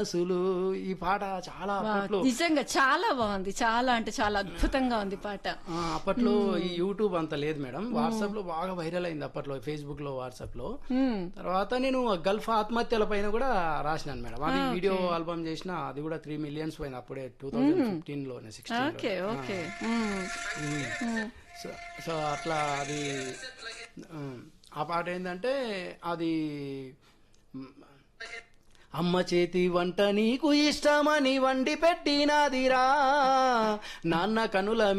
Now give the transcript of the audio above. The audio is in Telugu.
అసలు ఈ పాట చాలా అప్పట్లో నిజంగా చాలా బాగుంది చాలా అంటే చాలా అద్భుతంగా ఉంది పాట ఆ, అప్పట్లో ఈ యూట్యూబ్ అంత లేదు మేడం వాట్సాప్ లో బాగా వైరల్ అయింది అప్పట్లో ఫేస్బుక్ లో వాట్సాప్ లో మ్మ్. తర్వాత నేను గల్ఫ్ ఆత్మహత్యల పైన కూడా రాసినాను మేడం అది వీడియో ఆల్బమ్ చేసిన అది కూడా త్రీ మిలియన్స్ పోయింది అప్పుడే టూ థౌజండ్ ఫిఫ్టీన్ లోనే sixteen okay okay hmm. So so అట్లా అది ఉమ్, ఆ పాట ఏంటంటే అది ఉమ్, అమ్మ చేతి వంట నీకు ఇష్టమని వండి పెట్టినదిరా నాన్న కనుల